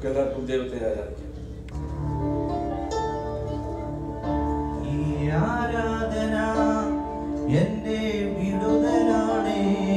നമുക്ക് എല്ലാവർക്കും ദൈവത്തെ ആരാധിക്കാം ഈ ആരാധന എന്റെ വിടുതലാണേ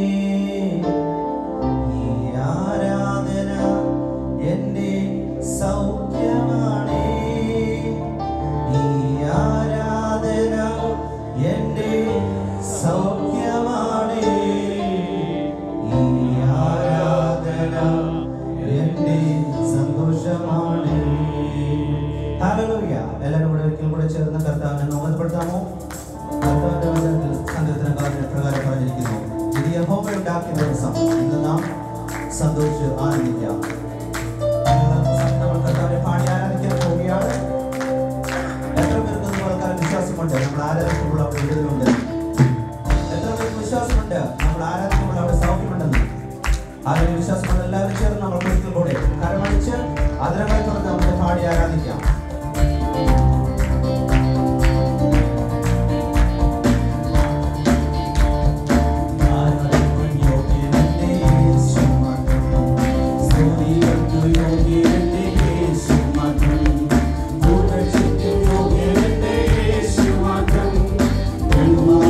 ഈ ആരാധന എന്റെ സൗഖ്യമാണേ ഈ ആരാധന എന്റെ സൗഖ്യമാണേ ഈ ആരാധന എന്റെ സന്തോഷമാണേ ഹല്ലേലൂയ എല്ലാവരും കൂടെ ഒരിക്കൽ കൂടെ ചേർന്ന് കർത്താവിനെ നോമപ്പെടുത്താമോ കർത്താവിന്റെ വചനത്തിൽ സങ്കീർത്തനക്കാരൻ പ്രകാരം പറഞ്ഞിരിക്കുന്നു ഇത് യഹോവ ഉണ്ടാക്കിയ ദിവസം ഇന്ന് നാം സന്തോഷിച്ച് ആനന്ദിക്കാം ഞങ്ങൾ നമ്മൾ കർത്താവിനെ പാടി ആരാധിക്കാൻ പോവുകയാണ് എത്ര പേർക്ക് നിങ്ങൾക്കാരും വിശ്വാസമുണ്ട് നമ്മൾ ആരാധിക്കുമ്പോൾ അവിടെ വിടുതലുണ്ട് എത്ര പേർക്ക് വിശ്വാസമുണ്ട് നമ്മൾ ആരാധിക്കുമ്പോൾ അവിടെ സൗഖ്യമുണ്ടെന്ന് ആരോഗ്യ വിശ്വാസമുള്ള എല്ലാവരും ചേർന്ന് നമ്മൾ ഒരിക്കൽ കൂടെ കരമടിച്ച് അതിരമായി തുറന്ന് നമുക്ക് പാടി ആരാധിക്കാം യേശു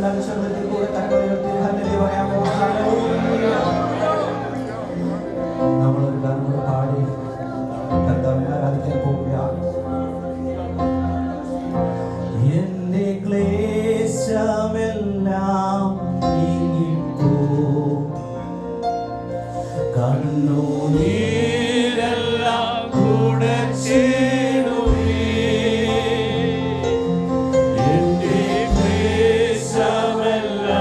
എല്ലാവരും ശബ്ദത്തിൽ കൂടെ കരങ്ങൾ ഉയർത്തി ഹല്ലേലൂയ പറയാമോ ഹല്ലേലൂയ നമ്മളൊരു ഗാനം കൂടെ പാടി കർത്താവിനെ ആരാധിക്കാൻ പോവുകയാണ് എന്റെ ക്ലേശമെല്ലാം നീങ്ങിപ്പോ കണ്ണു നീരെല്ലാം കൂടെ ചേരുവേ. എന്റെ ക്ലേശമെല്ലാം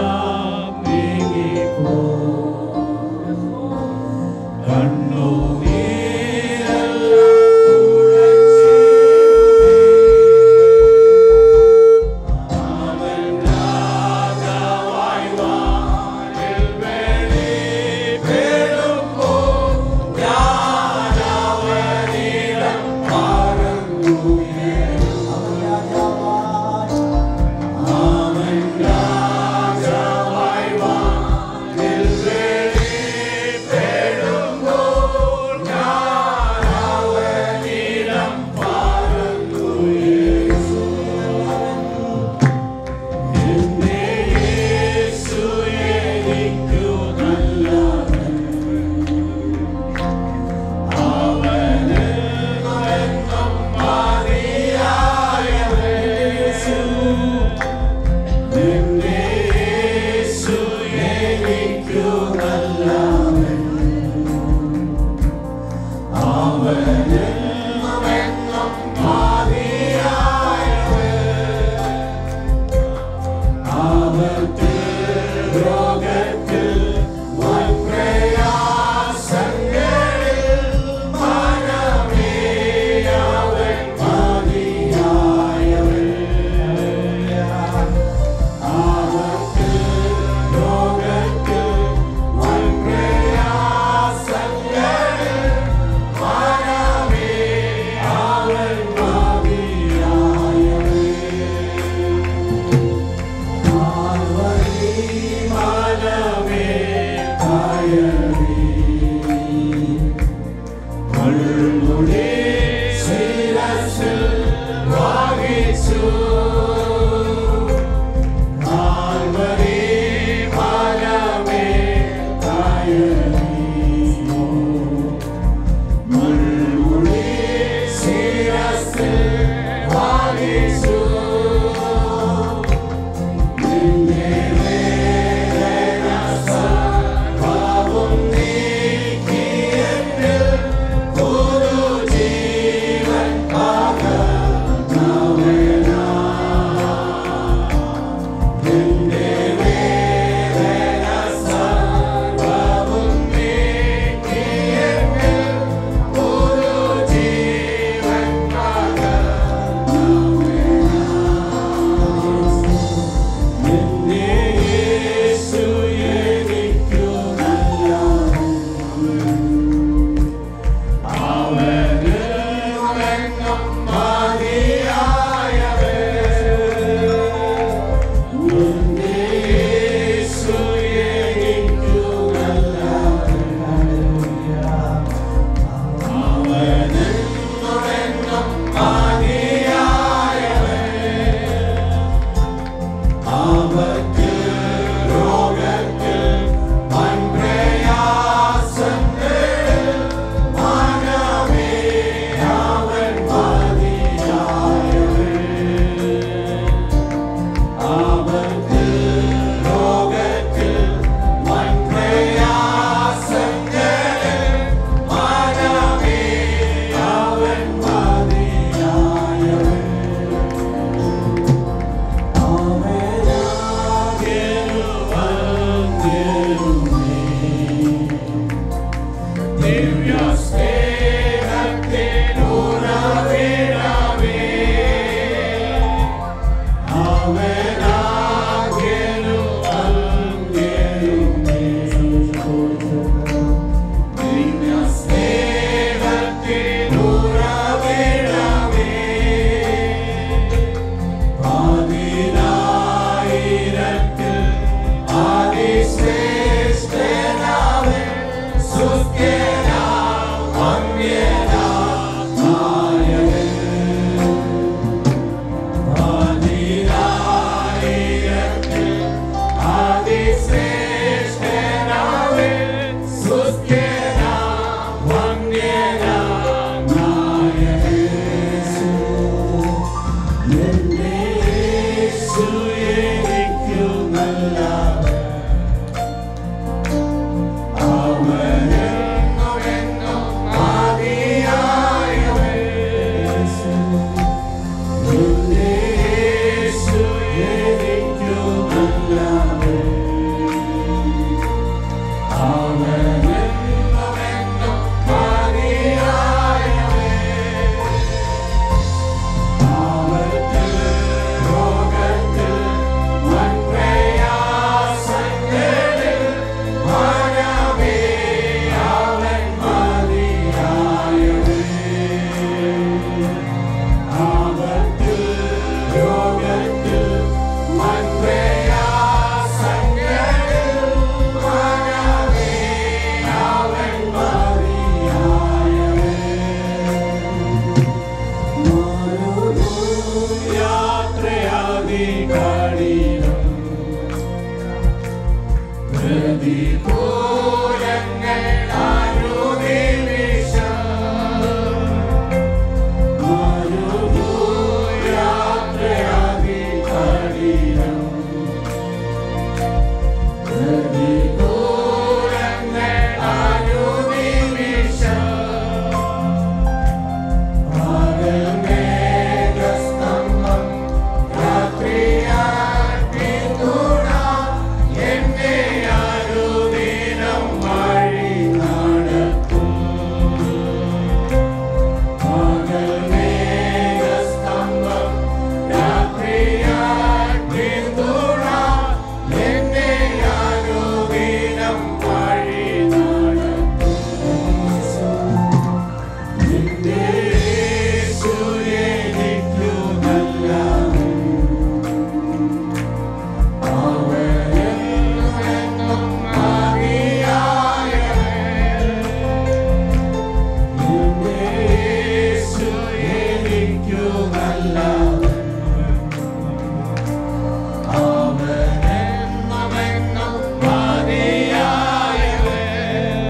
എന്റെ യേശു എനിക്കു നല്ലവൻ അവനെന്നുമെന്നും മതിയായവൻ എന്റെ യേശു എനിക്കു നല്ലവൻ അവനെന്നുമെന്നും മതിയായവൻ ആപത്തിൽ രോഗത്തിൽ വൻപ്രയാസങ്ങളിൽ മനമേ അവൻ മതിയായവൻ ആപത്തിൽ രോഗത്തിൽ വൻപ്രയാസങ്ങളിൽ മനമേ അവൻ മതിയായവൻ യാത്രയാദികളിലും പ്രതികൂലങ്ങൾ അനുനിമിഷം യാത്രയാദികളിലും പ്രതികൂലങ്ങൾ അനുനിമിഷം പകൽമേഘസ്തംഭം രാത്രിയാൽ പിന്തുണ എന്നെ അനുദിനം വഴി നടത്തും പകൽമേഘസ്തംഭം രാത്രിയാൽ പിന്തുണ എന്നെ അനുദിനം വഴി നടത്തും നിന്റെ യേശു എനിക്കു നല്ലവൻ. അവനെന്നുമെന്നും മതിയായവൻ. നിന്റെ യേശു എനിക്കു നല്ലവൻ. അവനെന്നുമെന്നും മതിയായവൻ.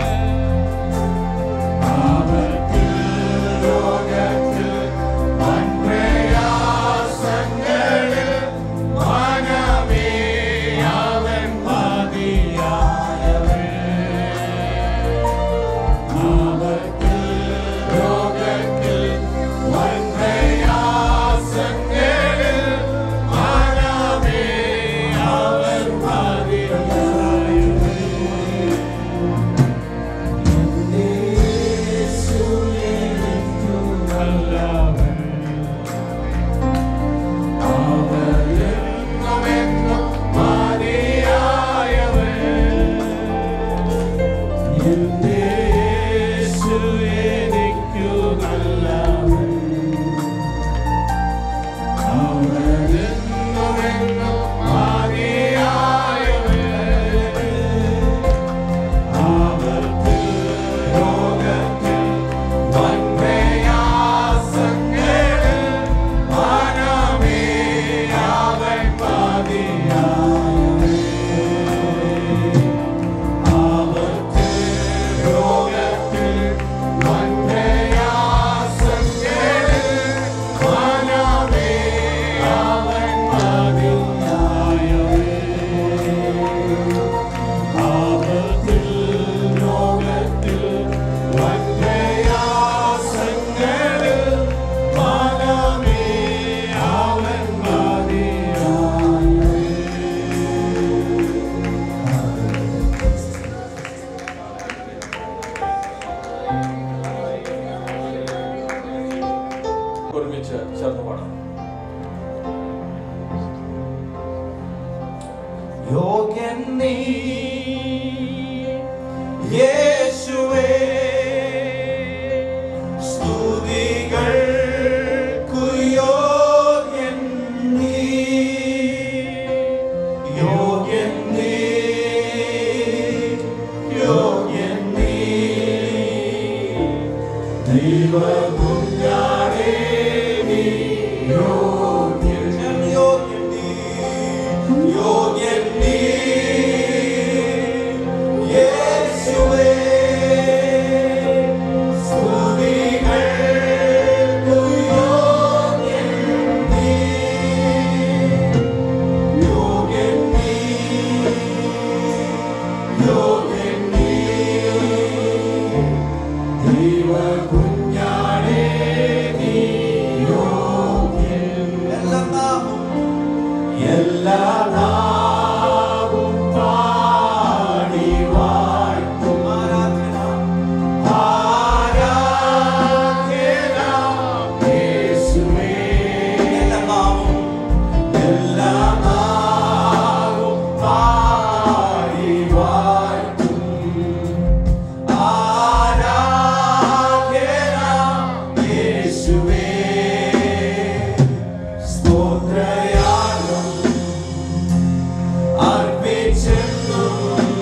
ആപത്തിൽ രോഗത്തിൽ വൻപ്രയാസങ്ങളിൽ മനമേ അവൻ മതിയായവൻ. ആപത്തിൽ രോഗത്തിൽ വൻപ്രയാസങ്ങളിൽ മനമേ അവൻ മതിയായവൻ. ഒരുമിച്ച് ചേർന്ന് പാടാം യോഗ്യൻ നീ യേശുവേ സ്തുതികൾക്കു യോഗ്യൻ നീ യോഗ്യൻ നീ യോഗ്യൻ നീ ദൈവകുഞ്ഞാടേ നീ യോഗ്യൻ യോഗ്യൻ നീ യോഗ്യൻ നീ യേശുവേ നാവും പാടി വാഴ്ത്തും ആരാധന ആരാധന യേശുവേ എല്ലാ നാവും എല്ലാ നാവും പാടി വാഴ്ത്തും ആരാധന യേശുവേ സ്തോത്രയാഗം അർപ്പിച്ചെന്നും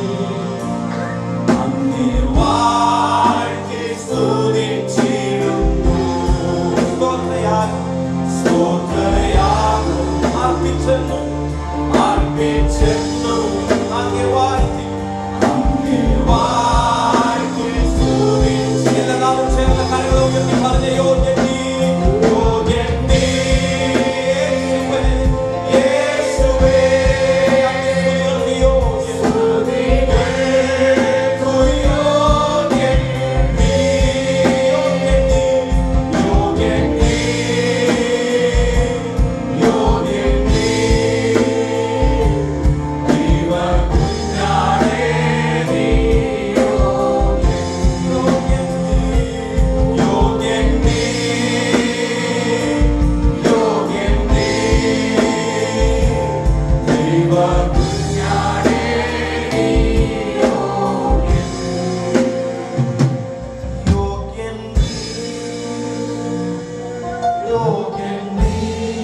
അങ്ങേ വാഴ്ത്തി സ്തുതിച്ചിടുന്നു. സ്തോത്രയാഗം സ്തോത്രയാഗം അർപ്പിച്ചെന്നും അർപ്പിച്ചെന്നും അങ്ങേ വാഴ്ത്തി അങ്ങേ വാഴ്ത്തി സ്തുതിച്ചു. എല്ലാ നാമം ചേർന്ന് കരങ്ങൾ ഉയർത്തി പറഞ്ഞ യോഗ്യൻ നീ, യോഗ്യൻ നീ, യേശുവേ, യേശുവേ, അങ്ങേ സ്തുതികൾക്ക് യോഗ്യൻ. സ്തുതികൾക്കു യോഗ്യൻ നീ, യോഗ്യൻ നീ, യോഗ്യൻ നീ, യോഗ്യൻ നീ. ദൈവകുഞ്ഞാടേ നീ യോഗ്യൻ, യോഗ്യൻ നീ, യോഗ്യൻ നീ, യോഗ്യൻ നീ. ദൈവകുഞ്ഞാടേ നീ യോഗ്യൻ. യോഗ്യൻ നീ, യോഗ്യൻ നീ.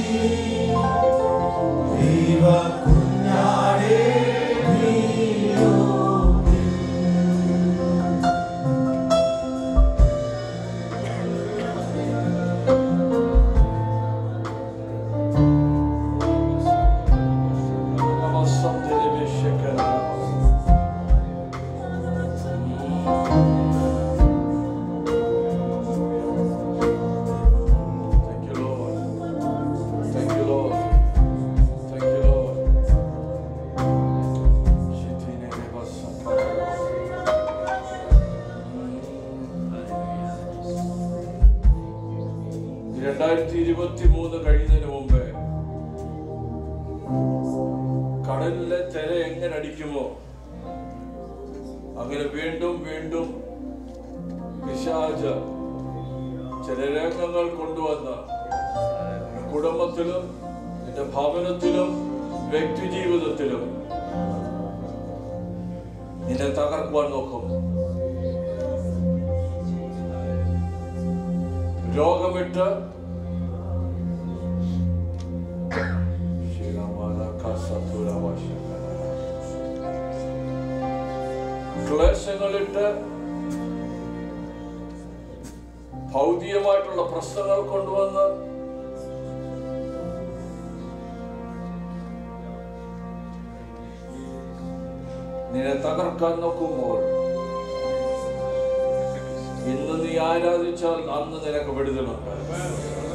ദൈവകുഞ്ഞാടേ നീ യോഗ്യൻ. Thank you, Lord. Thank you, Lord. Thank you, Lord. രണ്ടായിരത്തി ഇരുപത്തി മൂന്ന് കഴിയുന്നതിന് മുമ്പേ കടലിലെ തിര എങ്ങനെ അടിക്കുമോ അങ്ങനെ വീണ്ടും വീണ്ടും പിശാച ചില രംഗങ്ങൾ കൊണ്ടുവന്ന് കുടുംബത്തിലും നിന്റെ ഭവനത്തിലും വ്യക്തി ജീവിതത്തിലും നിന്നെ തകർക്കുവാൻ നോക്കും രോഗമിട്ട് ക്ലേശങ്ങളിട്ട് ഭൗതികമായിട്ടുള്ള പ്രശ്നങ്ങൾ കൊണ്ടുവന്ന് നിന്നെ തകർക്കാൻ നോക്കുമ്പോൾ ഇന്ന് നീ ആരാധിച്ചാൽ അന്ന് നിനക്ക് വിടുതലുണ്ട്